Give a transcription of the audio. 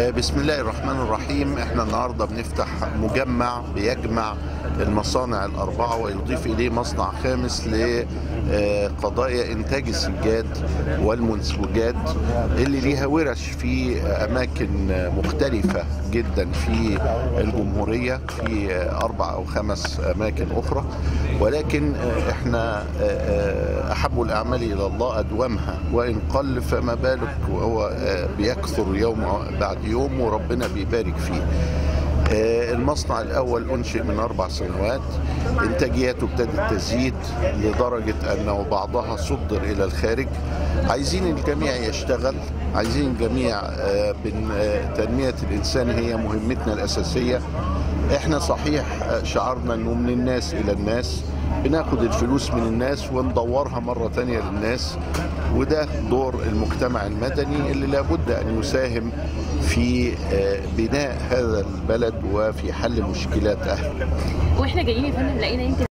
بسم الله الرحمن الرحيم احنا النهارده بنفتح مجمع بيجمع المصانع الأربعة ويضيف إليه مصنع خامس لقضايا إنتاج السجاد والمنسوجات اللي ليها ورش في أماكن مختلفة جدا في الجمهورية في أربع أو خمس أماكن أخرى ولكن احنا أحب الأعمال إلى الله أدومها وإن قل فما بالك وهو بيكثر يوم بعد يوم وربنا بيبارك فيه المصنع الأول أنشئ من أربع سنوات إنتاجيته ابتدت تزيد لدرجة أنه بعضها صدر إلى الخارج عايزين الجميع يشتغل عايزين الجميع تنمية الإنسان هي مهمتنا الأساسية احنا صحيح شعرنا أنه من الناس إلى الناس بناخد الفلوس من الناس وندورها مرة تانية للناس وده دور المجتمع المدني اللي لابد أن يساهم في بناء هذا البلد وفي حل مشكلات أهله واحنا جايين يا فندم لقينا يمكن